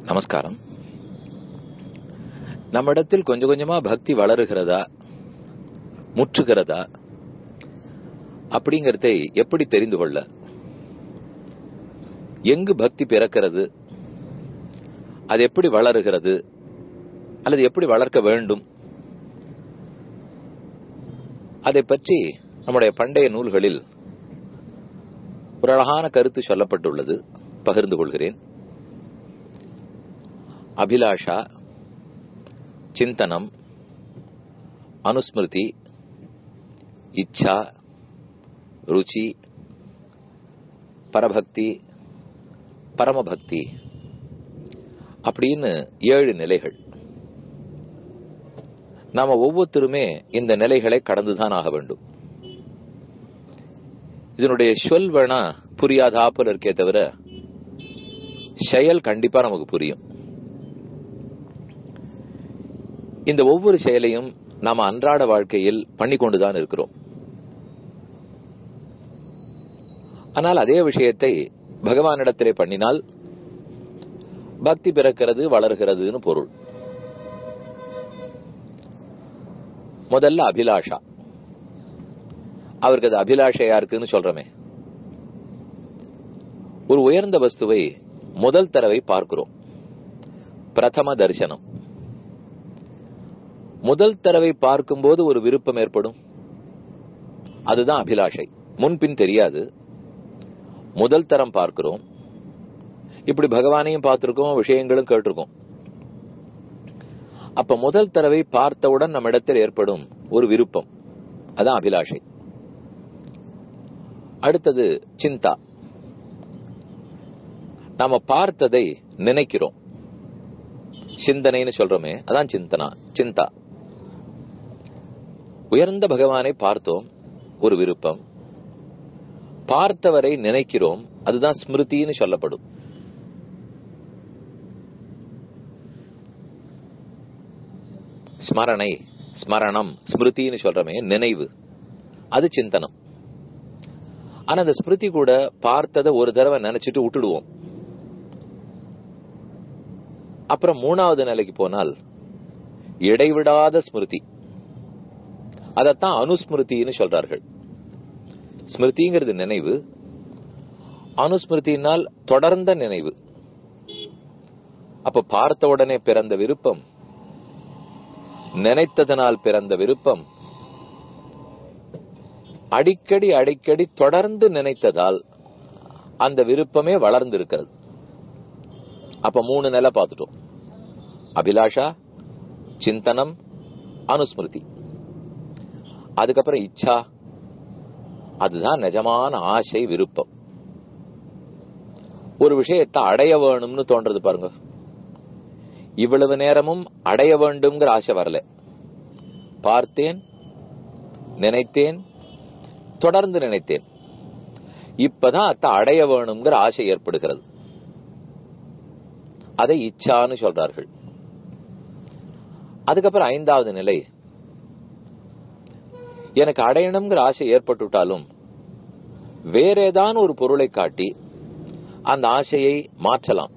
நமஸ்காரம் நம்மிடத்தில் கொஞ்சம் கொஞ்சமா பக்தி வளருகிறதா முற்றுகிறதா அப்படிங்கறதை எப்படி தெரிந்து கொள்ள எங்கு பக்தி பிறக்கிறது அது எப்படி வளருகிறது அல்லது எப்படி வளர்க்க வேண்டும் அதை பற்றி நம்முடைய பண்டைய நூல்களில் ஒரு அழகான கருத்து சொல்லப்பட்டுள்ளது பகிர்ந்து கொள்கிறேன் அபிலாஷா சிந்தனம் அனுஸ்மிருதி இச்சா ருச்சி பரபக்தி பரமபக்தி அப்படின்னு ஏழு நிலைகள் நாம ஒவ்வொருத்தருமே இந்த நிலைகளை கடந்துதான் ஆக வேண்டும் இதனுடைய சொல் வேணா புரியாதாப்பல் இருக்கே தவிர செயல் கண்டிப்பா நமக்கு புரியும் இந்த ஒவ்வொரு செயலையும் நாம அன்றாட வாழ்க்கையில் பண்ணிக்கொண்டுதான் இருக்கிறோம் ஆனால் அதே விஷயத்தை பகவானிடத்திலே பண்ணினால் பக்தி பிறக்கிறது வளர்கிறதுன்னு பொருள் முதல்ல அபிலாஷா அவருக்கு அது அபிலாஷையா இருக்குன்னு சொல்றமே ஒரு உயர்ந்த வஸ்துவை முதல் தடவை பார்க்கிறோம் பிரதம தரிசனம் முதல் தடவை பார்க்கும்போது ஒரு விருப்பம் ஏற்படும் அதுதான் அபிலாஷை முன்பின் தெரியாது முதல் தரம் பார்க்கிறோம் இப்படி பகவானையும் பார்த்திருக்கோம் விஷயங்களும் கேட்டிருக்கோம் அப்ப முதல் தடவை பார்த்தவுடன் நம்ம இடத்தில் ஏற்படும் ஒரு விருப்பம் அதான் அபிலாஷை அடுத்தது சிந்தா நாம பார்த்ததை நினைக்கிறோம் சிந்தனைன்னு சொல்றோமே அதான் சிந்தனா சிந்தா உயர்ந்த பகவானை பார்த்தோம் ஒரு விருப்பம் பார்த்தவரை நினைக்கிறோம் அதுதான் ஸ்மிருதின்னு சொல்லப்படும் ஸ்மரணை ஸ்மரணம் ஸ்மிருதின்னு சொல்றமே நினைவு அது சிந்தனம் ஆனா அந்த ஸ்மிருதி கூட பார்த்ததை ஒரு தடவை நினைச்சிட்டு விட்டுடுவோம் அப்புறம் மூணாவது நிலைக்கு போனால் இடைவிடாத ஸ்மிருதி அதத்தான் அனுஸ்மிருதின்னு சொல்றார்கள் ஸ்மிருதிங்கிறது நினைவு அனுஸ்மிருதினால் தொடர்ந்த நினைவு அப்ப பார்த்த உடனே பிறந்த விருப்பம் நினைத்ததனால் பிறந்த விருப்பம் அடிக்கடி அடிக்கடி தொடர்ந்து நினைத்ததால் அந்த விருப்பமே வளர்ந்து இருக்கிறது அப்ப மூணு நிலை பார்த்துட்டோம் அபிலாஷா சிந்தனம் அனுஸ்மிருதி அதுக்கப்புறம் இச்சா அதுதான் நிஜமான ஆசை விருப்பம் ஒரு விஷயத்தை அடைய வேணும்னு தோன்றது பாருங்க இவ்வளவு நேரமும் அடைய வேண்டும்ங்கிற ஆசை வரல பார்த்தேன் நினைத்தேன் தொடர்ந்து நினைத்தேன் இப்பதான் அத்தை அடைய வேணுங்கிற ஆசை ஏற்படுகிறது அதை இச்சான்னு சொல்றார்கள் அதுக்கப்புறம் ஐந்தாவது நிலை எனக்கு அடையணுங்கிற ஆசை ஏற்பட்டுட்டாலும் வேற ஏதான ஒரு பொருளை காட்டி அந்த ஆசையை மாற்றலாம்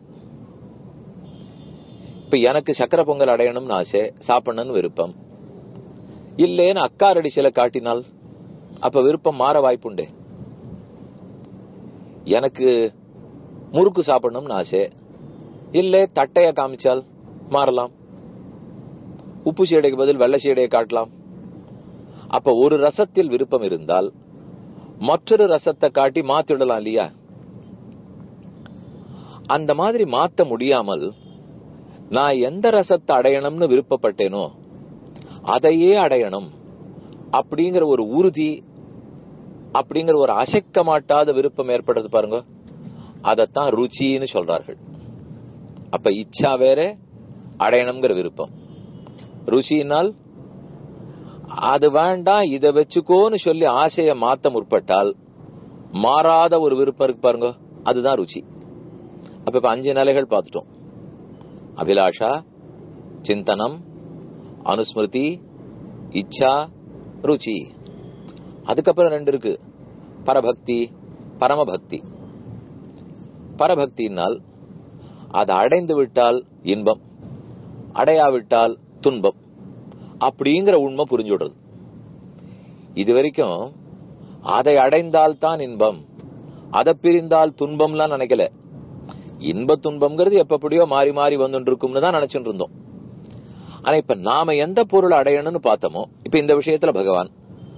இப்ப எனக்கு சக்கரை பொங்கல் அடையணும்னு ஆசை சாப்பிடணும்னு விருப்பம் இல்லேன்னு அக்காரடி சில காட்டினால் அப்ப விருப்பம் மாற வாய்ப்புண்டே எனக்கு முறுக்கு சாப்பிடணும்னு ஆசை இல்ல தட்டைய காமிச்சால் மாறலாம் உப்பு சீடைக்கு பதில் வெள்ளை சீடையை காட்டலாம் அப்ப ஒரு ரசத்தில் விருப்பம் இருந்தால் மற்றொரு ரசத்தை காட்டி மாத்திடலாம் இல்லையா அந்த மாதிரி மாத்த முடியாமல் நான் எந்த ரசத்தை அடையணும்னு விருப்பப்பட்டேனோ அதையே அடையணும் அப்படிங்கிற ஒரு உறுதி அப்படிங்கிற ஒரு அசைக்க மாட்டாத விருப்பம் ஏற்படுறது பாருங்க அதத்தான் ருச்சின்னு சொல்றார்கள் அப்ப இச்சா வேற அடையணுங்கிற விருப்பம் ருச்சினால் அது வேண்டாம் இதை வச்சுக்கோன்னு சொல்லி ஆசைய மாத்த முற்பட்டால் மாறாத ஒரு விருப்பம் இருக்கு பாருங்க அதுதான் ருச்சி அப்ப இப்ப அஞ்சு நிலைகள் பார்த்துட்டோம் அபிலாஷா சிந்தனம் அனுஸ்மிருதி இச்சா ருச்சி அதுக்கப்புறம் ரெண்டு இருக்கு பரபக்தி பரமபக்தி பரபக்தினால் அதை அடைந்து விட்டால் இன்பம் அடையாவிட்டால் துன்பம் அப்படிங்கிற உண்மை புரிஞ்சு விடுறது இது வரைக்கும் அதை அடைந்தால் தான் இன்பம் அதை பிரிந்தால் துன்பம்லாம் நினைக்கல இன்ப துன்பம்ங்கிறது எப்படியோ மாறி மாறி வந்துட்டு இருக்கும்னு தான் நினைச்சுட்டு இருந்தோம் ஆனா இப்ப நாம எந்த பொருள் அடையணும்னு பார்த்தோமோ இப்ப இந்த விஷயத்துல பகவான்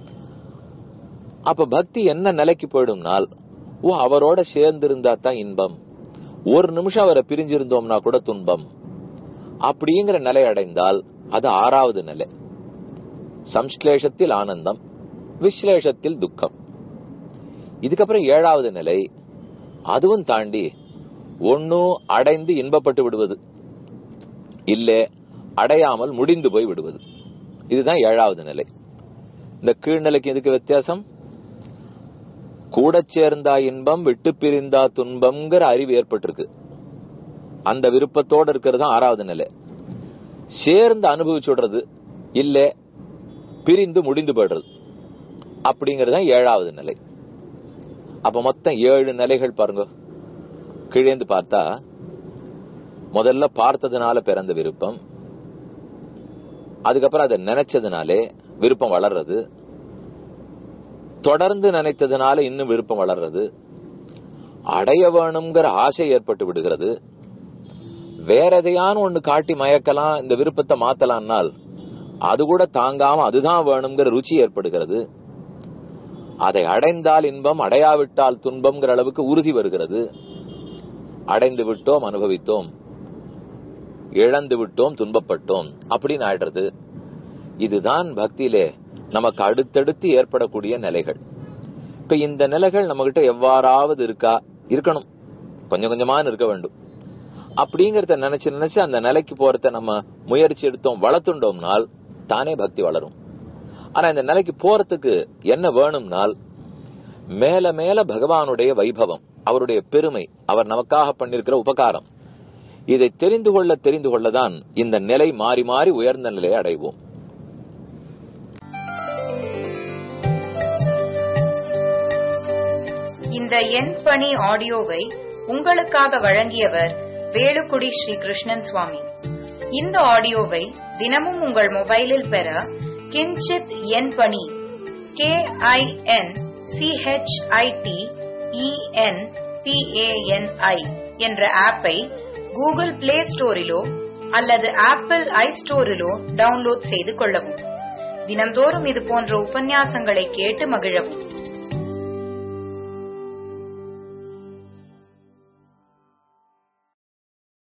அப்ப பக்தி என்ன நிலைக்கு போயிடும்னால் ஓ அவரோட சேர்ந்து இருந்தா தான் இன்பம் ஒரு நிமிஷம் அவரை பிரிஞ்சிருந்தோம்னா கூட துன்பம் அப்படிங்கிற நிலை அடைந்தால் அது ஆறாவது நிலை சம்ஸ்லேஷத்தில் ஆனந்தம் விஸ்லேஷத்தில் துக்கம் இதுக்கப்புறம் ஏழாவது நிலை அதுவும் தாண்டி ஒன்னும் அடைந்து இன்பப்பட்டு விடுவது இல்ல அடையாமல் முடிந்து போய் விடுவது இதுதான் ஏழாவது நிலை இந்த கீழ்நிலைக்கு இதுக்கு வித்தியாசம் கூட சேர்ந்தா இன்பம் விட்டு பிரிந்தா துன்பம்ங்கிற அறிவு ஏற்பட்டிருக்கு அந்த விருப்பத்தோட இருக்கிறது ஆறாவது நிலை சேர்ந்து அனுபவிச்சுடுறது இல்ல பிரிந்து முடிந்து போயிடுறது அப்படிங்கறது தான் ஏழாவது நிலை அப்ப மொத்தம் ஏழு நிலைகள் பாருங்க கீழேந்து பார்த்தா முதல்ல பார்த்ததுனால பிறந்த விருப்பம் அதுக்கப்புறம் அதை நினைச்சதுனாலே விருப்பம் வளர்றது தொடர்ந்து நினைத்ததுனால இன்னும் விருப்பம் வளர்றது அடைய வேணுங்கிற ஆசை ஏற்பட்டு விடுகிறது வேற எதையான ஒண்ணு காட்டி மயக்கலாம் இந்த விருப்பத்தை மாத்தலாம்னால் அது கூட தாங்காம அதுதான் வேணுங்கிற ருச்சி ஏற்படுகிறது அதை அடைந்தால் இன்பம் அடையாவிட்டால் துன்பம்ங்கிற அளவுக்கு உறுதி வருகிறது அடைந்து விட்டோம் அனுபவித்தோம் இழந்து விட்டோம் துன்பப்பட்டோம் அப்படின்னு ஆயிடுறது இதுதான் பக்தியிலே நமக்கு அடுத்தடுத்து ஏற்படக்கூடிய நிலைகள் இப்ப இந்த நிலைகள் நம்ம கிட்ட எவ்வாறாவது இருக்கா இருக்கணும் கொஞ்சம் கொஞ்சமா இருக்க வேண்டும் அப்படிங்கறத நினைச்சு நினைச்சு அந்த நிலைக்கு போறத நம்ம முயற்சி எடுத்தோம் வளர்த்துண்டோம்னால் தானே பக்தி வளரும் ஆனா இந்த நிலைக்கு போறதுக்கு என்ன வேணும்னால் மேல மேல பகவானுடைய வைபவம் அவருடைய பெருமை அவர் நமக்காக பண்ணிருக்கிற உபகாரம் இதை தெரிந்து கொள்ள தெரிந்து கொள்ளதான் இந்த நிலை மாறி மாறி உயர்ந்த நிலையை அடைவோம் இந்த எண் பணி ஆடியோவை உங்களுக்காக வழங்கியவர் வேலுக்குடி ஸ்ரீ கிருஷ்ணன் சுவாமி இந்த ஆடியோவை தினமும் உங்கள் மொபைலில் பெற கிஞ்சித் எண் பணி கே ஐ என் சிஹெச்ஐடி இஎன் பிஏஎன்ஐ என்ற ஆப்பை கூகுள் பிளே ஸ்டோரிலோ அல்லது ஆப்பிள் ஐ ஸ்டோரிலோ டவுன்லோட் செய்து கொள்ளவும் தினம்தோறும் இது போன்ற உபன்யாசங்களை கேட்டு மகிழவும்